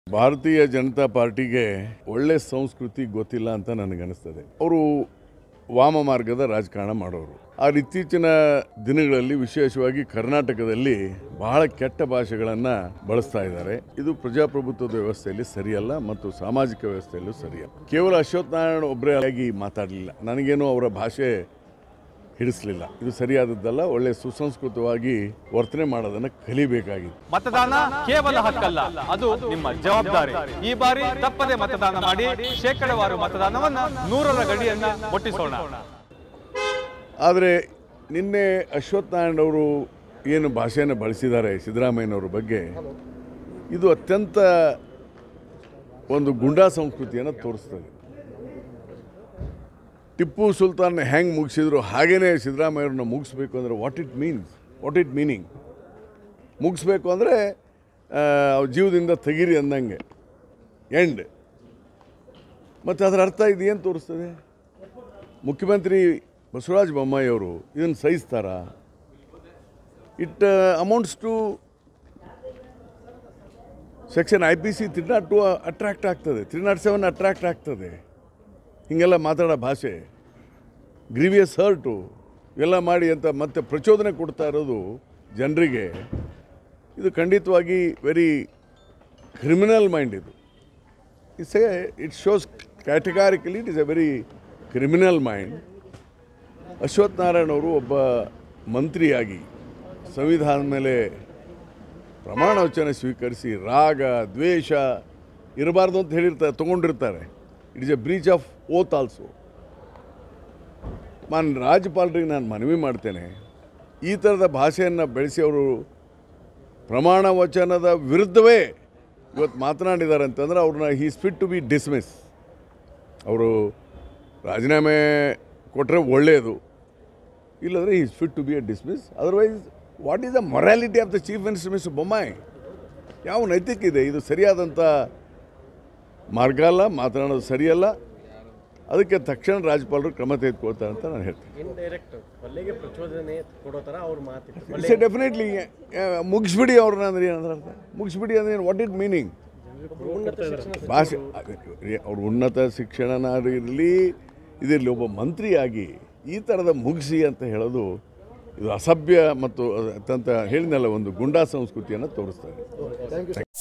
ಭಾರತೀಯ ಜನತಾ ಪಾರ್ಟಿಗೆ ಒಳ್ಳೆ ಸಂಸ್ಕೃತಿ ಗೊತ್ತಿಲ್ಲ ಅಂತ ನನಗನ್ನಿಸ್ತದೆ ಅವರು ವಾಮ ಮಾರ್ಗದ ರಾಜಕಾರಣ ಮಾಡೋರು ಆ ಇತ್ತೀಚಿನ ದಿನಗಳಲ್ಲಿ ವಿಶೇಷವಾಗಿ ಕರ್ನಾಟಕದಲ್ಲಿ ಬಹಳ ಕೆಟ್ಟ ಭಾಷೆಗಳನ್ನು ಬಳಸ್ತಾ ಇದ್ದಾರೆ ಇದು ಪ್ರಜಾಪ್ರಭುತ್ವದ ವ್ಯವಸ್ಥೆಯಲ್ಲಿ ಸರಿಯಲ್ಲ ಮತ್ತು ಸಾಮಾಜಿಕ ವ್ಯವಸ್ಥೆಯಲ್ಲೂ ಸರಿಯಲ್ಲ ಕೇವಲ ಅಶ್ವಥ್ ನಾರಾಯಣ ಒಬ್ಬರೇ ಆಗಿ ಮಾತಾಡಲಿಲ್ಲ ನನಗೇನು ಅವರ ಭಾಷೆ ಹಿಡಿಸ್ಲಿಲ್ಲ ಇದು ಸರಿಯಾದದ್ದಲ್ಲ ಒಳ್ಳೆ ಸುಸಂಸ್ಕೃತವಾಗಿ ವರ್ತನೆ ಮಾಡೋದನ್ನು ಕಲಿಬೇಕಾಗಿತ್ತು ಮತದಾನ ಕೇವಲ ಹಕ್ಕಲ್ಲ ಅದು ನಿಮ್ಮ ಜವಾಬ್ದಾರಿ ಈ ಬಾರಿ ತಪ್ಪದೆ ಮತದಾನ ಮಾಡಿ ಶೇಕಡವಾರು ಮತದಾನವನ್ನ ನೂರರ ಗಡಿಯನ್ನ ಮುಟ್ಟಿಸೋಣ ಆದರೆ ನಿನ್ನೆ ಅಶ್ವಥ್ ನಾರಾಯಣವರು ಏನು ಭಾಷೆಯನ್ನು ಬಳಸಿದ್ದಾರೆ ಸಿದ್ದರಾಮಯ್ಯನವ್ರ ಬಗ್ಗೆ ಇದು ಅತ್ಯಂತ ಒಂದು ಗುಂಡಾ ಸಂಸ್ಕೃತಿಯನ್ನು ತೋರಿಸ್ತದೆ ಟಿಪ್ಪು ಸುಲ್ತಾನ್ ಹೆಂಗೆ ಮುಗಿಸಿದ್ರು ಹಾಗೇನೇ ಸಿದ್ದರಾಮಯ್ಯವ್ರನ್ನ ಮುಗಿಸ್ಬೇಕು ಅಂದರೆ what it means what it meaning ಮುಗಿಸ್ಬೇಕು ಅಂದರೆ ಅವ್ರ ಜೀವದಿಂದ ತೆಗೀರಿ ಅಂದಂಗೆ ಎಂಡ್ ಮತ್ತು ಅದರ ಅರ್ಥ ಇದು ಏನು ತೋರಿಸ್ತದೆ ಮುಖ್ಯಮಂತ್ರಿ ಬಸವರಾಜ ಬೊಮ್ಮಾಯಿ ಅವರು ಇದನ್ನು ಸಹಿಸ್ತಾರಾ it amounts to section I P C three nought two attract ಆಗ್ತದೆ ತ್ರೀ ನಾಟ್ ಸೆವೆನ್ ಅಟ್ರಾಕ್ಟ್ ಆಗ್ತದೆ ಹೀಗೆಲ್ಲ ಮಾತಾಡೋ ಭಾಷೆ ಗ್ರೀವಿಯಸ್ ಹರ್ಟು ಎಲ್ಲ ಮಾಡಿ ಅಂತ ಮತ್ತೆ ಪ್ರಚೋದನೆ ಕೊಡ್ತಾ ಇರೋದು ಜನರಿಗೆ ಇದು ಖಂಡಿತವಾಗಿ ವೆರಿ ಕ್ರಿಮಿನಲ್ ಮೈಂಡ್ ಇದು it's a it shows categorically it is a very criminal mind Ashwath Narayan ಅವರು ಒಬ್ಬ ಮಂತ್ರಿಯಾಗಿ ಸಂವಿಧಾನದ ಮೇಲೆ ಪ್ರಮಾಣ ವಚನ ಸ್ವೀಕರಿಸಿ ರಾಗ ದ್ವೇಷ ಇರಬಾರ್ದು ಅಂತ ಹೇಳಿರ್ತಾರೆ ತೊಗೊಂಡಿರ್ತಾರೆ it is a breach of oath also ಮಾನ್ ರಾಜ್ಯಪಾಲರಿಗೆ ನಾನು ಮನವಿ ಮಾಡ್ತೇನೆ ಈ ಥರದ ಭಾಷೆಯನ್ನು ಬೆಳೆಸಿ ಅವರು ಪ್ರಮಾಣ ವಚನದ ವಿರುದ್ಧವೇ ಇವತ್ತು ಮಾತನಾಡಿದ್ದಾರೆ ಅಂತಂದ್ರೆ ಅವ್ರನ್ನ he fit to be dismiss ಅವರು ರಾಜೀನಾಮೆ ಕೊಟ್ಟರೆ ಒಳ್ಳೆಯದು ಇಲ್ಲದ್ರೆ is fit to be a dismiss otherwise what is the morality of the chief minister Mr Bommai ಯಾವ ನೈತಿಕ ಇದೆ ಇದು ಸರಿಯಾದಂಥ ಮಾರ್ಗ ಅಲ್ಲ ಮಾತನಾಡೋದು ಸರಿಯಲ್ಲ ಅದಕ್ಕೆ ತಕ್ಷಣ ರಾಜ್ಯಪಾಲರು ಕ್ರಮ ತೆಗೆದುಕೊಳ್ತಾರೆ ಅಂತ ನಾನು ಹೇಳ್ತೀನಿ ಇಂಡೈರೆಕ್ಟ್ ಕೊಲೆಗೆ ಪ್ರಚೋದನೆ ಕೊಡೋ ಥರ ಅವ್ರ ಮಾತಿತ್ತು ಇಟ್ಸ್ ಎ ಡೆಫಿನೆಟ್ಲಿ ಮುಗಿಸ್ಬಿಡಿ ಅವ್ರನ್ನ ಅಂದ್ರೆ ಏನಂದ್ರೆ ಅರ್ಥ ಮುಗಿಸ್ಬಿಡಿ ಅಂದ್ರೆ ಏನು ವಾಟ್ ಇಟ್ ಮೀನಿಂಗ್ ಉನ್ನತ ಶಿಕ್ಷಣ ಭಾಷೆ ಅವ್ರ ಉನ್ನತ ಶಿಕ್ಷಣನ ಇರಲಿ ಇದಿರಲಿ ಒಬ್ಬ ಮಂತ್ರಿಯಾಗಿ ಈ ಥರದ ಮುಗಿಸಿ ಅಂತ ಹೇಳೋದು ಇದು ಅಸಭ್ಯ ಮತ್ತು ಅತ್ಯಂತ ಹೇಳಿದ್ನಲ್ಲ ಒಂದು ಗುಂಡಾ ಸಂಸ್ಕೃತಿಯನ್ನು ತೋರಿಸ್ತಾರೆ